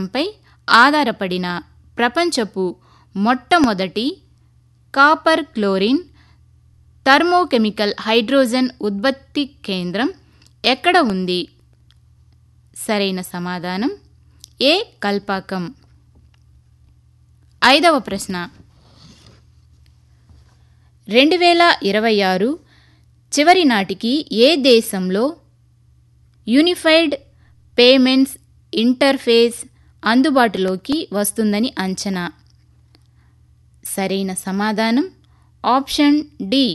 పై ఆధారపడిన ప్రపంచపు మొట్టమొదటి కాపర్ క్లోరిన్ థర్మోకెమికల్ హైడ్రోజన్ ఉత్పత్తి కేంద్రం ఎక్కడ ఉంది సరైన సమాధానం ఏ కల్పాకం ఐదవ ప్రశ్న రెండు వేల ఇరవై ఆరు చివరి నాటికి ఏ దేశంలో యూనిఫైడ్ పేమెంట్స్ ఇంటర్ఫేస్ అందుబాటులోకి వస్తుందని అంచనా సరైన సమాధానం ఆప్షన్ డి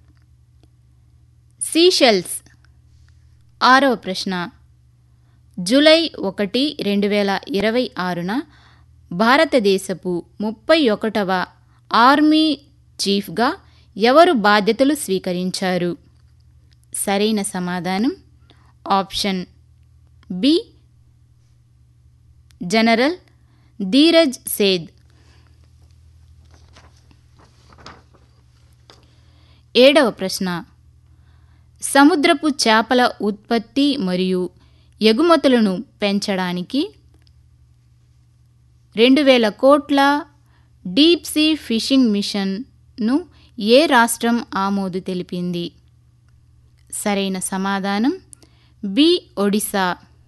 సీషెల్స్ ఆరవ ప్రశ్న జూలై ఒకటి రెండు వేల ఇరవై ఆరున భారతదేశపు ముప్పై ఒకటవ ఆర్మీ చీఫ్గా ఎవరు బాధ్యతలు స్వీకరించారు సరైన సమాధానం option B general Dheeraj Seth ఏడవ ప్రశ్న సముద్రపు చేపల ఉత్పత్తి మరియు ఎగుమతులను పెంచడానికి రెండు వేల కోట్ల డీప్ సీ ఫిషింగ్ మిషన్ను ఏ రాష్ట్రం ఆమోదు తెలిపింది సరైన సమాధానం బి ఒడిశా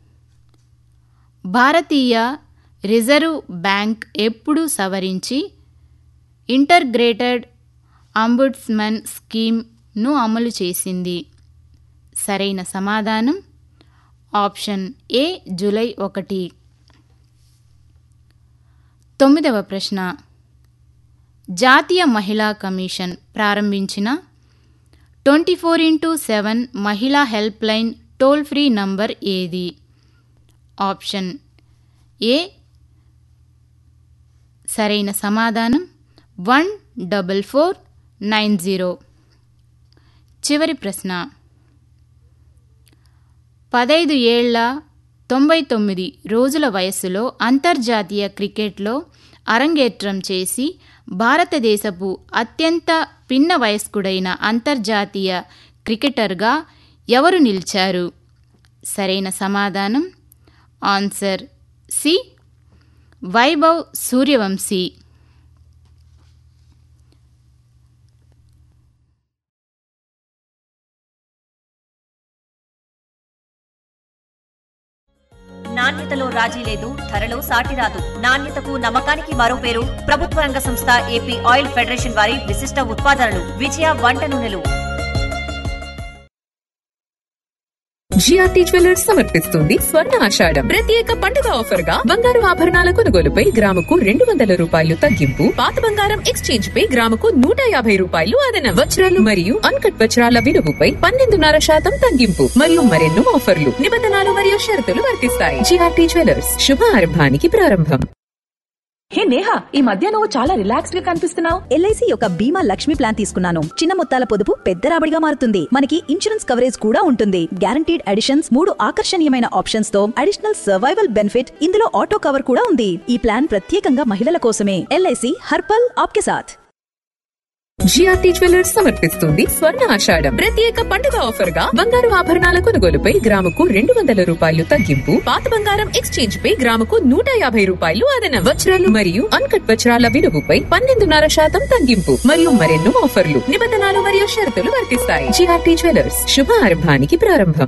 భారతీయ రిజర్వ్ బ్యాంక్ ఎప్పుడు సవరించి ఇంటర్గ్రేటెడ్ అంబుడ్స్మన్ స్కీమ్ను అమలు చేసింది సరైన సమాధానం ఆప్షన్ ఏ జూలై ఒకటి తొమ్మిదవ ప్రశ్న జాతీయ మహిళా కమిషన్ ప్రారంభించిన ట్వంటీ ఫోర్ ఇంటూ సెవెన్ మహిళా helpline toll free number ఏది ఆప్షన్ ఏ సరైన సమాధానం one double four nine zero చివరి ప్రశ్న పదైదు ఏళ్ల తొంభై తొమ్మిది రోజుల వయస్సులో అంతర్జాతీయ క్రికెట్లో అరంగేట్రం చేసి భారతదేశపు అత్యంత పిన్న వయస్కుడైన అంతర్జాతీయ క్రికెటర్గా ఎవరు నిలిచారు సరైన సమాధానం ఆన్సర్ సి వైభవ్ సూర్యవంశీ నాణ్యతలో రాజీ లేదు ధరలో సాటి రాదు నాణ్యతకు నమ్మకానికి మరో పేరు ప్రభుత్వ రంగ సంస్థ ఏపీ ఆయిల్ ఫెడరేషన్ వారి విశిష్ట ఉత్పాదనలు విజయ వంట నూనెలు జిఆర్టీ జ్యువెలర్స్ సమర్పిస్తుంది స్వర్ణ ఆషాఢం ప్రత్యేక పండుగ ఆఫర్ గా బంగారు ఆభరణాల కొనుగోలుపై గ్రాముకు రెండు వందల రూపాయలు తగ్గింపు పాత బంగారం ఎక్స్చేంజ్ పై గ్రాముకు నూట యాభై రూపాయలు అదనం వజ్రాలు మరియు అన్కట్ వజ్రాల విలువపై పన్నెండున్నర శాతం తగ్గింపు మరియు మరెన్నో ఆఫర్లు నిబంధనలు మరియు షరతులు వర్తిస్తాయి జిఆర్టీ జ్యువెలర్స్ శుభ ఆరంభానికి ప్రారంభం హే నేహా ఈ మధ్య నువ్వు చాలా రిలాక్స్డ్ గా కనిపిస్తున్నావు ఎల్ఐసి యొక్క బీమా లక్ష్మి ప్లాన్ తీసుకున్నాను చిన్న మొత్తాల పొదుపు పెద్ద రాబడిగా మారుతుంది మనకి ఇన్సూరెన్స్ కవరేజ్ కూడా ఉంటుంది గ్యారంటీడ్ అడిషన్స్ మూడు ఆకర్షణీయమైన ఆప్షన్స్ తో అడిషనల్ సర్వైవల్ బెనిఫిట్ ఇందులో ఆటో కవర్ కూడా ఉంది ఈ ప్లాన్ ప్రత్యేకంగా మహిళల కోసమే ఎల్ఐసి హర్పల్ ఆప్కే సాథ్ జిఆర్టీ జ్యువెలర్స్ సమర్పిస్తుంది స్వర్ణ ఆషాఢం ప్రత్యేక పండుగ ఆఫర్ గా బంగారు ఆభరణాల కొనుగోలుపై గ్రాముకు రెండు వందల రూపాయలు తగ్గింపు పాత బంగారం ఎక్స్చేంజ్ పై గ్రాముకు నూట యాభై రూపాయలు అదనం వజ్రాలు మరియు అన్కట్ వజ్రాల విలువపై పన్నెండున్నర శాతం తగ్గింపు మరియు మరెన్నో ఆఫర్లు నిబంధనలు మరియు షరతులు వర్తిస్తాయి జిఆర్టీ జ్యువెలర్స్ శుభ ఆరంభానికి ప్రారంభం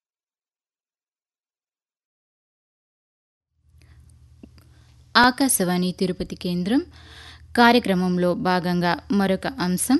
ఆకాశవాణి తిరుపతి కేంద్రం కార్యక్రమంలో భాగంగా మరొక అంశం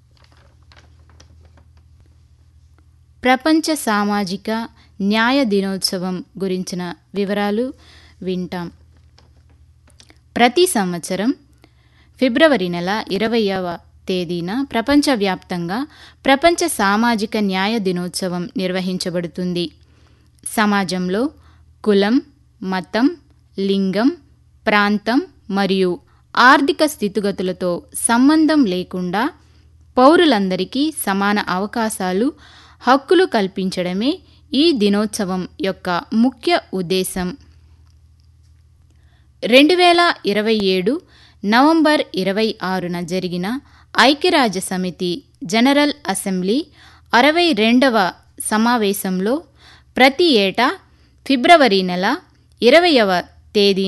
ప్రపంచ సామాజిక న్యాయ దినోత్సవం గురించిన వివరాలు వింటాం ప్రతి సంవత్సరం ఫిబ్రవరి నెల ఇరవయవ తేదీన ప్రపంచవ్యాప్తంగా ప్రపంచ సామాజిక న్యాయ దినోత్సవం నిర్వహించబడుతుంది సమాజంలో కులం మతం లింగం ప్రాంతం మరియు ఆర్థిక స్థితిగతులతో సంబంధం లేకుండా పౌరులందరికీ సమాన అవకాశాలు హక్కులు కల్పించడమే ఈ దినోత్సవం యొక్క ముఖ్య ఉద్దేశం రెండు వేల ఇరవై ఏడు నవంబర్ ఇరవై ఆరున జరిగిన ఐక్యరాజ్య సమితి జనరల్ అసెంబ్లీ అరవై రెండవ సమావేశంలో ప్రతి ఏటా ఫిబ్రవరి నెల ఇరవయవ తేదీ